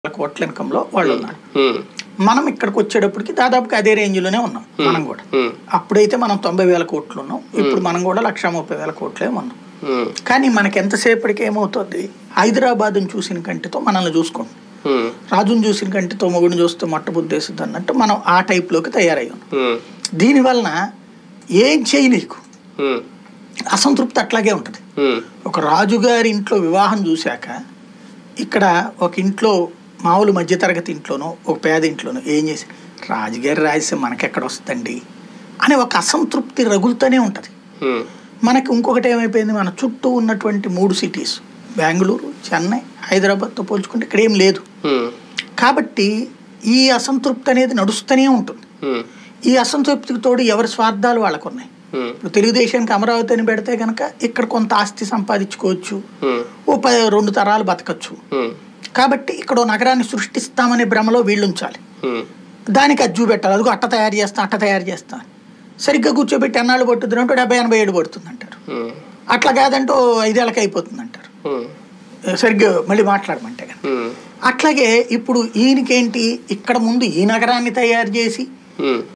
కోట్ల ఇన్కంలో వాళ్ళు ఉన్నారు ఉమ్, మనం ఇక్కడికి వచ్చేటప్పటికి దాదాపుగా అదే రేంజ్లోనే ఉన్నాం మనం కూడా ఉమ్, అప్పుడైతే మనం తొంభై వేల కోట్లు ఉన్నాం ఇప్పుడు మనం కూడా లక్ష ముప్పై వేల కోట్లే ఉన్నాం ఉమ్, కానీ మనకి ఎంతసేపటికి ఏమవుతుంది హైదరాబాద్ని చూసిన కంటితో మనల్ని చూసుకోండి ఉమ్, రాజుని చూసిన కంటితో మొగుడిని చూస్తే మట్టబుద్ధేస్తుంది అన్నట్టు మనం ఆ టైప్లోకి తయారయ్యాం ఉమ్, దీనివలన ఏం చేయనీకు ఉమ్, అసంతృప్తి అట్లాగే ఉంటుంది ఉమ్, ఒక రాజుగారి ఇంట్లో వివాహం చూశాక ఇక్కడ ఒక ఇంట్లో మామూలు మధ్యతరగతి ఇంట్లోనో ఒక పేద ఇంట్లోనో ఏం చేసి రాజుగారి రాజసీమ మనకెక్కడ వస్తుందండి అనే ఒక అసంతృప్తి రగులుతూనే ఉంటుంది ఉమ్, మనకి ఇంకొకటి ఏమైపోయింది మన చుట్టూ ఉన్నటువంటి మూడు సిటీస్ బెంగళూరు చెన్నై హైదరాబాద్తో పోల్చుకుంటే ఇక్కడ ఏం లేదు ఉమ్, కాబట్టి ఈ అసంతృప్తి అనేది నడుస్తూనే ఉంటుంది ఉమ్, ఈ అసంతృప్తికి తోడు ఎవరి స్వార్థాలు వాళ్ళకు ఉన్నాయి ఉమ్, ఇప్పుడు తెలుగుదేశానికి అమరావతి అని పెడితే కనుక ఇక్కడ కొంత ఆస్తి సంపాదించుకోవచ్చు ఉమ్, ఓ ప రెండు తరాలు బతకచ్చు ఉమ్, కాబట్టి ఇక్కడ ఓ నగరాన్ని సృష్టిస్తామనే భ్రమలో వీళ్ళు ఉంచాలి ఉమ్, దానికి అది చూపెట్టాలి అదిగో అట్ట తయారు చేస్తా అట్ట తయారు చేస్తా అని. సరిగ్గా కూర్చోబెట్టి ఎన్నాళ్ళు పట్టుద్ది అంటే డెబ్బై ఎనభై ఏడు పడుతుంది అంటారు ఉమ్, అట్లా కాదంటే ఓ ఐదేళ్ళకి అయిపోతుంది అంటారు ఉమ్, సరిగ్గా మళ్ళీ మాట్లాడమంటే కనుక ఉమ్, అట్లాగే ఇప్పుడు ఈయనకేంటి ఇక్కడ ముందు ఈ నగరాన్ని తయారు చేసి ఉమ్.